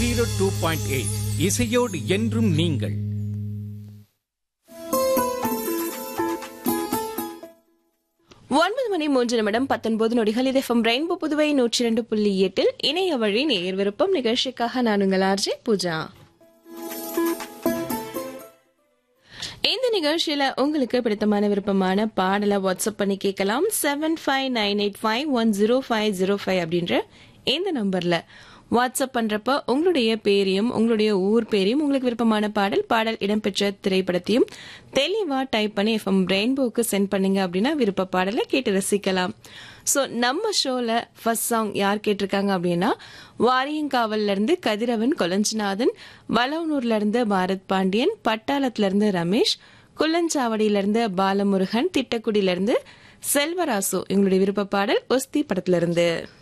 zero two point eight இசையோடு என்றும் நீங்கள் ஒன்பது மணி மூன்று நிமிடம் பத்தொன்பது நொடிகள் இது எஃப்எம் ரெயின்போ புதுவை நூற்றி ரெண்டு புள்ளி எட்டில் இணைய வழி நேர் விருப்பம் நிகழ்ச்சிக்காக நான் உங்கள் ஆர்ஜே பூஜா இந்த நிகழ்ச்சியில உங்களுக்கு பிடித்தமான விருப்பமான பாடலை வாட்ஸ்அப் பண்ணி கேட்கலாம் seven five nine eight five one zero five zero five அப்படின்ற இந்த நம்பர்ல வாட்ஸ்அப் பண்றப்ப உங்களுடைய பேரையும் உங்களுடைய ஊர் பேரையும் உங்களுக்கு விருப்பமான பாடல் பாடல் இடம்பெற்ற திரைப்படத்தையும் தெளிவா டைப் பண்ணி எஃப்எம் ரெயின்போக்கு சென்ட் பண்ணீங்க அப்படின்னா விருப்ப பாடலை கேட்டு ரசிக்கலாம் ஸோ நம்ம ஷோல ஃபர்ஸ்ட் சாங் யார் கேட்டிருக்காங்க அப்படின்னா வாரியங்காவல்ல இருந்து கதிரவன் கொலஞ்சிநாதன் வளவனூர்ல இருந்து பாரத் பாண்டியன் பட்டாளத்துல இருந்து ரமேஷ் குள்ளஞ்சாவடியில இருந்து பாலமுருகன் திட்டக்குடியில இருந்து செல்வராசு எங்களுடைய விருப்ப பாடல் ஒஸ்தி படத்துல இருந்து